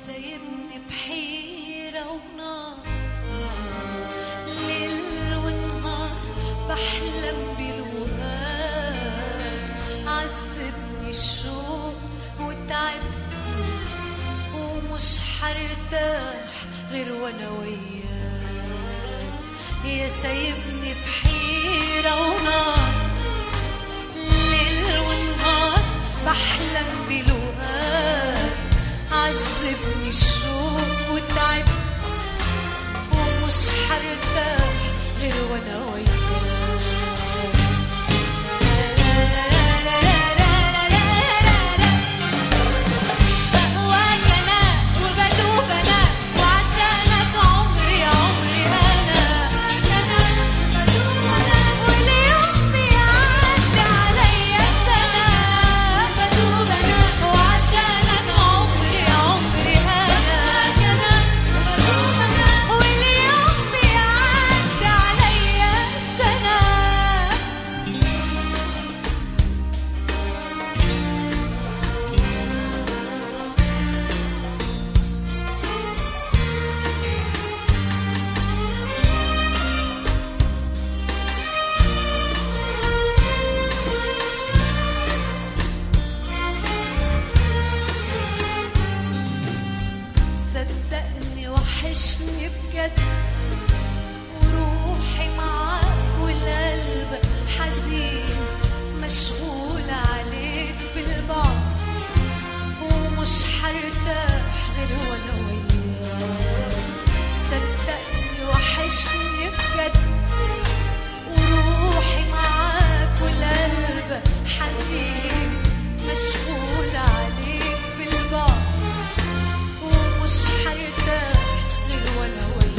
سايبني بحيرة ونار ليل ونهار بحلم بلقاك عذبني الشوق وتعبت ومش حرتاح غير وانا وياك يا سايبني في حيرة ونار ليل ونهار بحلم بلقاك عذبني الشوق وتعبت ومش حرتاح غير وانا وياك بهواك انا وبدوب انا وعشانك عمري عمري انا واليوم بيعدي عليا سنة وعشانك عمري عمري انا واليوم بيعدي عليا سنة صدقني وحشني بجد وروحي معاك والقلب حزين مشغول عليك بالبعد ومش حرتاح غير وانا وياك صدقني وحشني بجد وروحي معاك والقلب حزين مشغول عليك بالبعد ومش حرتاح غير وانا وياك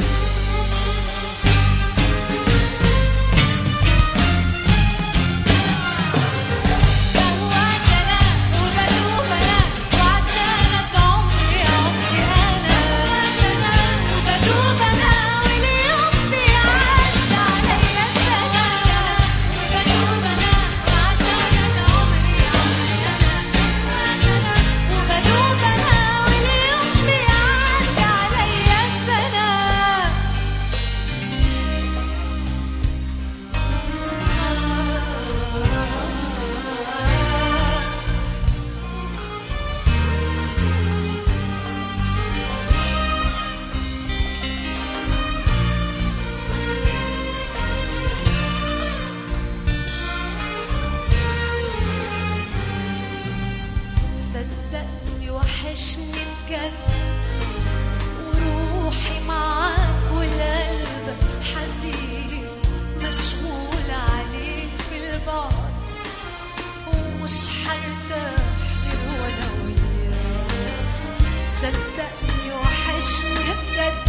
بهواك انا وبدوب انا وعشانك عمري عمري انا وبدوب انا واليوم بيعدي عليا سنة وبدوب انا وعشانك عمري عمري انا وبدوب انا واليوم بيعدي عليا سنة صدقني وحشني بجد وروحي معاك والقلب حزين مشغول عليك بالبعد ومش حرتاح غير وانا وياك صدقني وحشني بجد